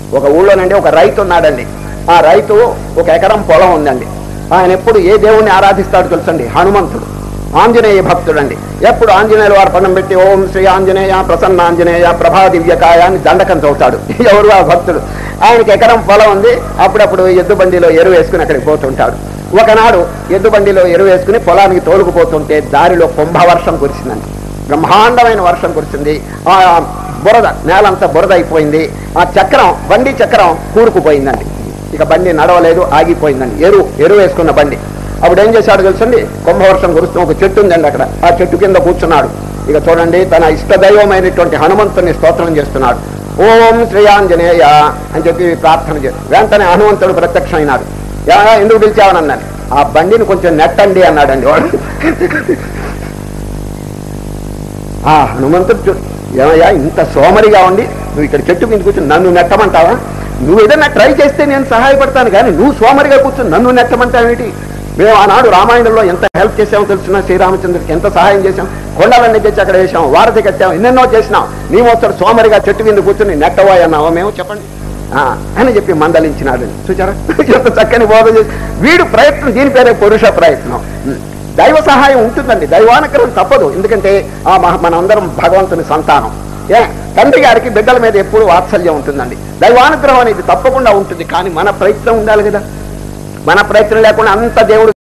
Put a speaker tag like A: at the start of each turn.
A: ఒక ఊళ్ళోనండి ఒక రైతు ఉన్నాడండి ఆ రైతు ఒక ఎకరం పొలం ఉందండి ఆయన ఎప్పుడు ఏ దేవుణ్ణి ఆరాధిస్తాడు తెలుసండి హనుమంతుడు ఆంజనేయ భక్తుడండి ఎప్పుడు ఆంజనేయులు వారు పణం పెట్టి ఓం శ్రీ ఆంజనేయ ప్రసన్న ఆంజనేయ ప్రభా దివ్యకాయ అని దండకం చదువుతాడు ఎవరు ఆ భక్తుడు ఆయనకి ఎకరం పొలం ఉంది అప్పుడప్పుడు ఎద్దు బండిలో ఎరువు వేసుకుని అక్కడికి పోతుంటాడు ఒకనాడు ఎద్దు బండిలో ఎరువు వేసుకుని పొలానికి తోలుకుపోతుంటే దారిలో కుంభవర్షం కురిసిందండి బ్రహ్మాండమైన వర్షం కురిసింది ఆ బురద నేలంతా బురద అయిపోయింది ఆ చక్రం బండి చక్రం కూరుకుపోయిందండి ఇక బండి నడవలేదు ఆగిపోయిందండి ఎరువు ఎరువు వేసుకున్న బండి అప్పుడు ఏం చేశాడు తెలుసండి కుంభవర్షం కురుస్తూ ఒక చెట్టు ఉందండి అక్కడ ఆ చెట్టు కింద కూర్చున్నాడు ఇక చూడండి తన ఇష్టదైవమైనటువంటి హనుమంతుని స్తోత్రం చేస్తున్నాడు ఓం శ్రీయాంజనేయ అని చెప్పి ప్రార్థన చేసి వెంటనే హనుమంతుడు ప్రత్యక్షమైనాడు "ఏమయ్యా, ఎందుకు పిలిచావని అన్నాను ఆ బండిని కొంచెం నెట్టండి అన్నాడండి వాడు ఆ హనుమంతుడు చూ- ఏమయ్యా ఇంత సోమరిగా ఉండి నువ్వు ఇక్కడ చెట్టు మీద కూర్చుని నన్ను నెట్టమంటావా నువ్వు ఏదైనా ట్రై చేస్తే నేను సహాయపడతాను కానీ నువ్వు సోమరిగా కూర్చుని నన్ను నెట్టమంటావేంటి మేము ఆనాడు రామాయణంలో ఎంత హెల్ప్ చేసామో తెలుసున్నా శ్రీరామచంద్రుడికి ఎంత సహాయం చేశాం కొండలన్నీ తెచ్చి అక్కడ వేసాం వారధి కట్టాం ఎన్నెన్నో చేసినాం నీ వస్తాడు సోమరిగా చెట్టు మీద కూర్చుని నెట్టవా అన్నావా మేము చెప్పండి ఆ, అని చెప్పి మందలించినాడు చూచారా ఎంత చక్కని బోధ చేసి వీడు ప్రయత్నం దీని పేరే పురుష ప్రయత్నం ఉం. దైవ సహాయం ఉంటుందండి దైవానుగ్రహం తప్పదు ఎందుకంటే ఆ మహ- మనందరం భగవంతుని సంతానం ఏ తండ్రి గారికి బిడ్డల మీద ఎప్పుడు వాత్సల్యం ఉంటుందండి దైవానుగ్రహం అనేది తప్పకుండా ఉంటుంది కానీ మన ప్రయత్నం ఉండాలి కదా మన ప్రయత్నం లేకుండా అంత దేవుడు